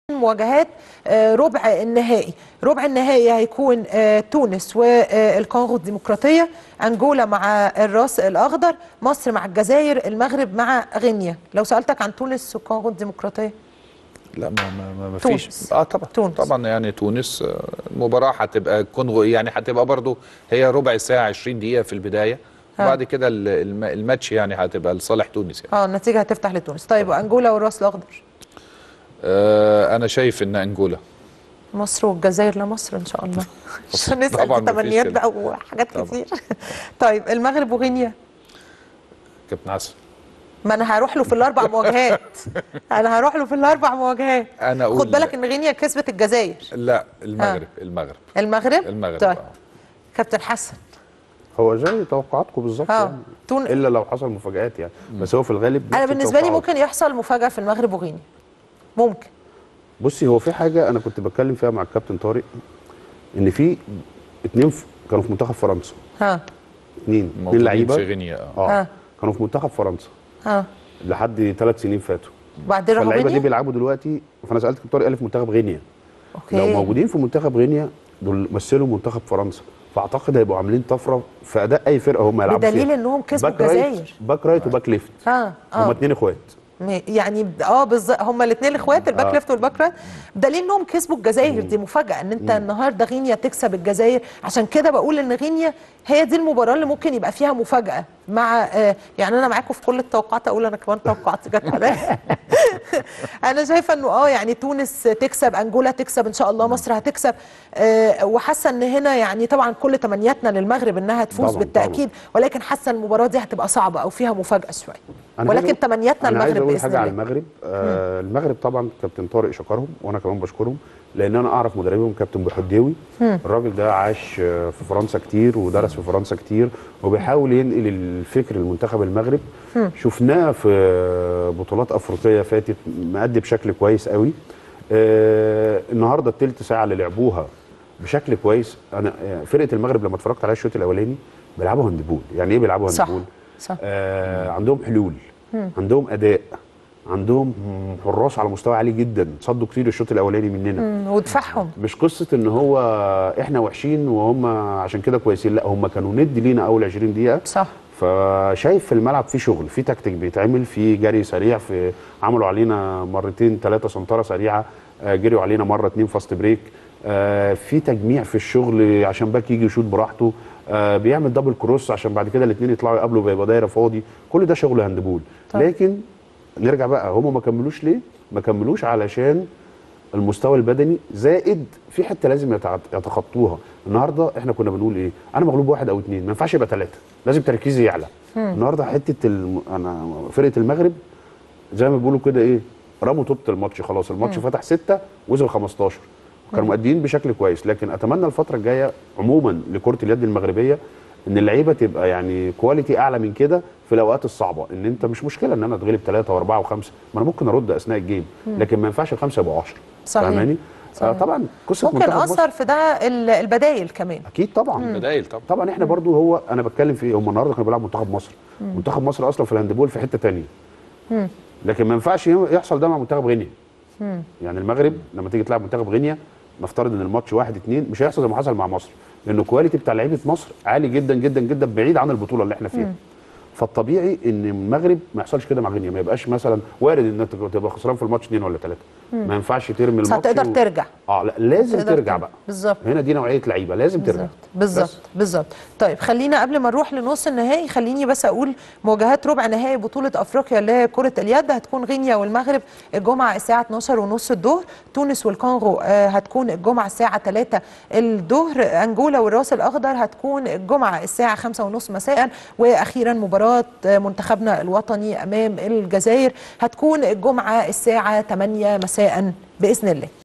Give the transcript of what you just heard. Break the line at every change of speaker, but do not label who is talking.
مواجهات آه، ربع النهائي ربع النهائي هيكون آه، تونس والكونغو الديمقراطية أنجولا مع الراس الأخضر مصر مع الجزائر المغرب مع غينيا لو سألتك عن تونس والكونغو الديمقراطية
لا ما ما ما- ما
تونس.
فيش اه طبعا
تونس.
طبعا يعني تونس آه، المباراه هتبقى الكونغو يعني هتبقى برضو هي ربع ساعه 20 دقيقه في البدايه
ها.
وبعد كده ال- الم- الماتش يعني هتبقى لصالح تونس يعني
اه النتيجة هتفتح لتونس طيب وأنجولا والراس الأخضر
آه انا شايف ان انجولا
مصر والجزائر لا مصر إن شاء الله عشان نسأل
طبعاً
في
مفيش
تمنيات
كده.
بقى وحاجات
طبعاً.
كتير طيب المغرب وغينيا
كابتن حسن
ما انا هروح له في الاربع مواجهات انا هروح له في الاربع مواجهات
أنا أقول
خد بالك ان غينيا كسبت الجزائر
لا المغرب المغرب
المغرب
المغرب
طيب
آه.
كابتن حسن
هو زي توقعاتكم بالظبط
اه
يعني
تون
الا لو حصل مفاجآت يعني بس هو في الغالب
انا
نفس
بالنسبه لي
التوقعات.
ممكن يحصل مفاجاه في المغرب وغينيا ممكن
بصي هو في حاجه انا كنت بتكلم فيها مع الكابتن طارق ان في اتنين في كانوا في منتخب فرنسا
ها
اتنين اتنين
موجودين
لعيبه
في غينيا اه
اه
ها.
كانوا في منتخب فرنسا
ها
لحد ثلاث سنين فاتوا
وبعدين راحوا
فاللعيبه دي
غينيا
بيلعبوا دلوقتي فانا سالت كابتن طارق قال لي في منتخب غينيا
اوكي
لو موجودين في منتخب غينيا دول مثلوا منتخب فرنسا فاعتقد هيبقوا عاملين طفره في اداء اي فرقه هم يلعبوا
بدليل
فيها
انهم كسبوا
باك رايت
الجزائر
باك رايت وباك ليفت
ها
هم
اه
اتنين اخوات
م- يعني اه بالظبط هما الاثنين الاخوات الباك
آه.
ليفت والباك رايت بدليل انهم كسبوا الجزائر دي مفاجاه ان انت النهارده غينيا تكسب الجزائر عشان كده بقول ان غينيا هي دي المباراه اللي ممكن يبقى فيها مفاجاه مع آه يعني انا معاكم في كل التوقعات اقول انا كمان توقعاتي جت عليا انا شايفه انه اه يعني تونس تكسب انجولا تكسب ان شاء الله مصر هتكسب آه وحاسه ان هنا يعني طبعا كل تمنياتنا للمغرب انها تفوز
طبعاً،
بالتاكيد ولكن حاسه المباراه دي هتبقى صعبه او فيها مفاجاه شويه
أنا عايز
ولكن
أقول-
تمنياتنا
انا عايز
المغرب
اقول
باذن
حاجه على
الله
المغرب آه المغرب طبعا كابتن طارق شكرهم وانا كمان بشكرهم لان انا اعرف مدربهم كابتن بحديوي الراجل ده عاش آه، في فرنسا كتير ودرس في فرنسا كتير وبيحاول ينقل الفكر لمنتخب المغرب شفناه في آه، بطولات افريقيه فاتت مأدي بشكل كويس قوي آه النهارده التلت ساعه اللي لعبوها بشكل كويس انا آه، فرقه المغرب لما اتفرجت عليها الشوط الاولاني بيلعبوا هاندبول يعني ايه بيلعبوا
صح
هاندبول
صح
آه عندهم حلول عندهم اداء عندهم حراس على مستوى عالي جدا صدوا كتير الشوط الاولاني مننا
مم، ودفعهم
مش قصه ان هو احنا وحشين وهم عشان كده كويسين لا هم كانوا ند لينا اول 20 دقيقه
صح
فشايف في الملعب في شغل في تكتيك بيتعمل في جري سريع في عملوا علينا مرتين ثلاثه سنتره سريعه آه، جريوا علينا مره اتنين فاست بريك آه، في تجميع في الشغل عشان باك يجي يشوط براحته آه، بيعمل دبل كروس عشان بعد كده الاثنين يطلعوا يقابلوا بيبقى دايره فاضي كل ده شغل هاندبول
طب.
لكن نرجع بقى هم ما كملوش ليه ما كملوش علشان المستوى البدني زائد في حته لازم يتع- يتخطوها النهارده احنا كنا بنقول ايه انا مغلوب واحد او اتنين ما ينفعش يبقى ثلاثه لازم تركيزي يعلى النهارده حته الم... انا فرقه المغرب زي ما بيقولوا كده ايه رموا توبه الماتش خلاص الماتش فتح ستة وصل 15 كانوا مؤديين بشكل كويس لكن اتمنى الفتره الجايه عموما لكره اليد المغربيه ان اللعيبه تبقى يعني كواليتي اعلى من كده في الاوقات الصعبه ان انت مش مشكله ان انا اتغلب ثلاثه واربعه وخمسه ما انا ممكن ارد اثناء الجيم لكن ما ينفعش الخمسه يبقوا 10
صحيح.
فاهماني؟
صحيح.
آه طبعا قصه
ممكن
منتخب مصر
اثر في ده ال- البدايل كمان
اكيد طبعا
بدايل طبعا
طبعا احنا برضو هو انا بتكلم في ايه هم النهارده كانوا بيلعبوا منتخب مصر منتخب مصر اصلا في الهاندبول في حته تانية لكن ما ينفعش يحصل ده مع منتخب غينيا يعني المغرب لما تيجي تلعب منتخب غينيا نفترض ان الماتش واحد اتنين مش هيحصل زي ما حصل مع مصر لان الكواليتي بتاع لعيبه مصر عالي جدا جدا جدا بعيد عن البطوله اللي احنا فيها فالطبيعي ان المغرب ما يحصلش كده مع غينيا ما يبقاش مثلا وارد ان انت تبقى خسران في الماتش اثنين ولا ثلاثه ما ينفعش ترمي
بس
الماتش
هتقدر
و-
ترجع
اه لا لازم
تقدر
ترجع بقى
بالظبط
هنا دي نوعيه لعيبه لازم ترجع
بالظبط بالظبط بالظبط طيب خلينا قبل ما نروح لنص النهائي خليني بس اقول مواجهات ربع نهائي بطوله افريقيا اللي هي كره اليد هتكون غينيا والمغرب الجمعه الساعه 12 ونص الظهر تونس والكونغو آه، هتكون الجمعه الساعه 3 الظهر انجولا والراس الاخضر هتكون الجمعه الساعه 5 ونص مساء واخيرا مباراه آه، منتخبنا الوطني امام الجزائر هتكون الجمعه الساعه 8 مساء باذن الله